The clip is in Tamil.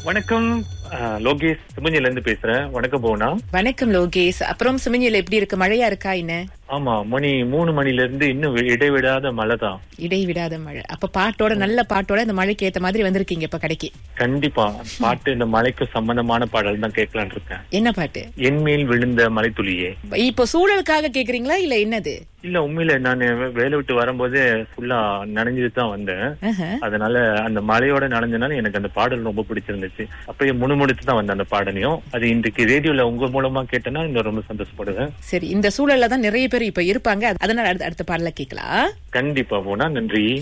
வணக்கம் அஹ், லோகேஷ் சிமஞ்சில இருந்து பேசுறேன் வணக்கம் போனா வணக்கம் லோகேஷ் அப்புறம் சுமஞ்சில எப்படி இருக்கு மழையா இருக்கா என்ன ஆமா மணி மூணு மணில இருந்து இன்னும் வி- இடைவிடாத மழை தான் இடைவிடாத மழை அப்ப பாட்டோட நல்ல பாட்டோட இந்த மழைக்கு ஏத்த மாதிரி வந்திருக்கீங்க இப்ப கடைக்கு கண்டிப்பா பாட்டு இந்த மலைக்கு சம்பந்தமான பாடல் தான் கேட்கலான்னு இருக்கேன் என்ன பாட்டு என் மேல் விழுந்த மலைத்துளியே இப்போ சூழலுக்காக கேக்குறீங்களா இல்ல என்னது இல்ல உண்மையில நான் வேலை விட்டு வரும்போதே ஃபுல்லா நனைஞ்சிட்டு தான் வந்தேன் ஆஹா. அதனால அந்த மழையோட நனைஞ்சனால எனக்கு அந்த பாடல் ரொம்ப பிடிச்சிருந்துச்சு அப்பயே முணுமுணுத்து தான் வந்தேன் அந்த பாடலையும் அது இன்றைக்கு ரேடியோல உங்க மூலமா கேட்டேன்னா இன்னும் ரொம்ப சந்தோஷப்படுவேன் சரி இந்த சூழல்ல தான் நிறைய பேர் இப்ப இருப்பாங்க அதனால அடுத்த அடுத்த பாடல கேக்கலாம் கண்டிப்பா போனா நன்றி